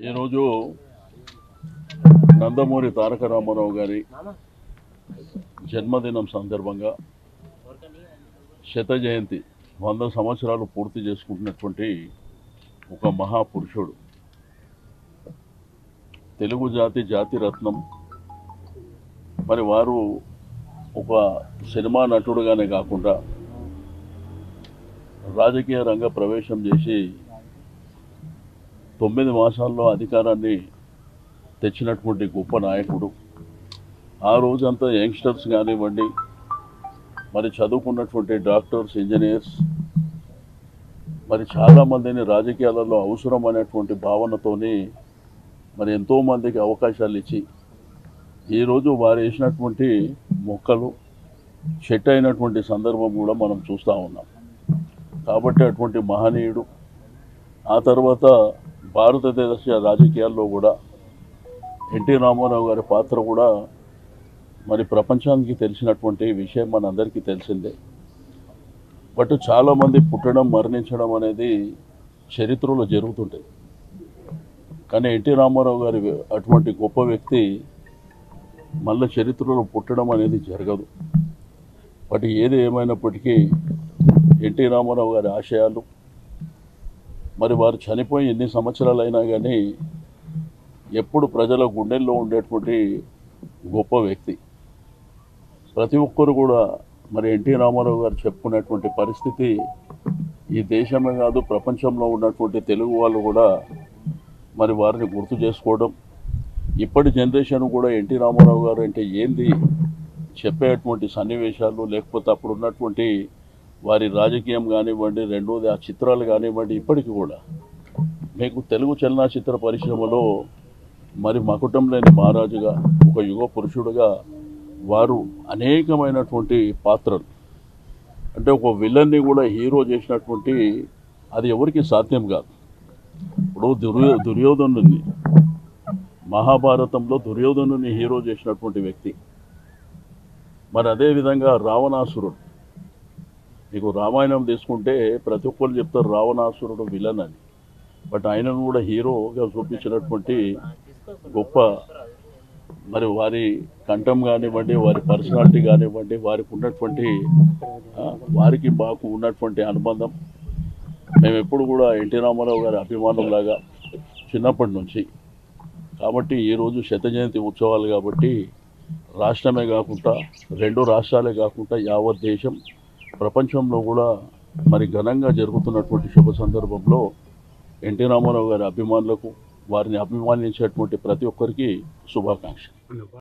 ఈరోజు నందమూరి తారక రామారావు గారి జన్మదినం సందర్భంగా శత జయంతి వంద సంవత్సరాలు పూర్తి చేసుకుంటున్నటువంటి ఒక మహాపురుషుడు తెలుగు జాతి జాతి రత్నం మరి వారు ఒక సినిమా నటుడుగానే కాకుండా రాజకీయ రంగ ప్రవేశం చేసి తొమ్మిది మాసాల్లో అధికారాన్ని తెచ్చినటువంటి గొప్ప నాయకుడు ఆ రోజంతా యంగ్స్టర్స్ కానివ్వండి మరి చదువుకున్నటువంటి డాక్టర్స్ ఇంజనీర్స్ మరి చాలామందిని రాజకీయాలలో అవసరం అనేటువంటి భావనతోని మరి ఎంతోమందికి అవకాశాలు ఇచ్చి ఈరోజు వారు వేసినటువంటి మొక్కలు చెట్టు అయినటువంటి సందర్భం కూడా మనం చూస్తూ ఉన్నాం కాబట్టి అటువంటి మహనీయుడు ఆ తర్వాత భారతదేశ రాజకీయాల్లో కూడా ఎన్టీ రామారావు గారి పాత్ర కూడా మరి ప్రపంచానికి తెలిసినటువంటి విషయం మనందరికీ తెలిసిందే బట్ చాలామంది పుట్టడం మరణించడం అనేది చరిత్రలో జరుగుతుంటాయి కానీ ఎన్టీ రామారావు గారి అటువంటి గొప్ప వ్యక్తి మళ్ళీ చరిత్రలో పుట్టడం అనేది జరగదు బట్ ఏది ఏమైనప్పటికీ ఎన్టీ రామారావు గారి ఆశయాలు మరి వారు చనిపోయి ఎన్ని సంవత్సరాలు అయినా కానీ ఎప్పుడు ప్రజల గుండెల్లో ఉండేటువంటి గొప్ప వ్యక్తి ప్రతి ఒక్కరు కూడా మరి ఎన్టీ రామారావు గారు చెప్పుకునేటువంటి పరిస్థితి ఈ దేశమే కాదు ప్రపంచంలో ఉన్నటువంటి తెలుగు వాళ్ళు కూడా మరి వారిని గుర్తు చేసుకోవడం ఇప్పటి జనరేషన్ కూడా ఎన్టీ రామారావు గారు అంటే ఏంది చెప్పేటువంటి సన్నివేశాలు లేకపోతే అప్పుడు ఉన్నటువంటి వారి రాజకీయం కానివ్వండి రెండోది ఆ చిత్రాలు కానివ్వండి ఇప్పటికీ కూడా మీకు తెలుగు చలనచిత్ర పరిశ్రమలో మరి మకుటం లేని మహారాజుగా ఒక యుగ పురుషుడుగా వారు అనేకమైనటువంటి పాత్రలు అంటే ఒక విలన్ని కూడా హీరో చేసినటువంటి అది ఎవరికి సాధ్యం కాదు ఇప్పుడు దుర్యో దుర్యోధనుని మహాభారతంలో దుర్యోధనుని హీరో చేసినటువంటి వ్యక్తి మరి అదేవిధంగా రావణాసురుడు మీకు రామాయణం తీసుకుంటే ప్రతి ఒక్కరు చెప్తారు రావణాసురుడు విలన్ అని బట్ ఆయనను కూడా హీరోగా చూపించినటువంటి గొప్ప మరి వారి కంఠం కానివ్వండి వారి పర్సనాలిటీ కానివ్వండి వారికి ఉన్నటువంటి ఆ, వారికి మాకు ఉన్నటువంటి అనుబంధం మేము ఎప్పుడు కూడా ఎన్టీ రామారావు గారి అభిమానం లాగా చిన్నప్పటి నుంచి కాబట్టి ఈరోజు శత జయంతి ఉత్సవాలు కాబట్టి రాష్ట్రమే కాకుండా రెండు రాష్ట్రాలే కాకుండా యావత్ దేశం ప్రపంచంలో కూడా మరి ఘనంగా జరుగుతున్నటువంటి శుభ సందర్భంలో ఎన్టీ రామారావు గారి అభిమానులకు వారిని అభిమానించేటువంటి ప్రతి ఒక్కరికి శుభాకాంక్షలు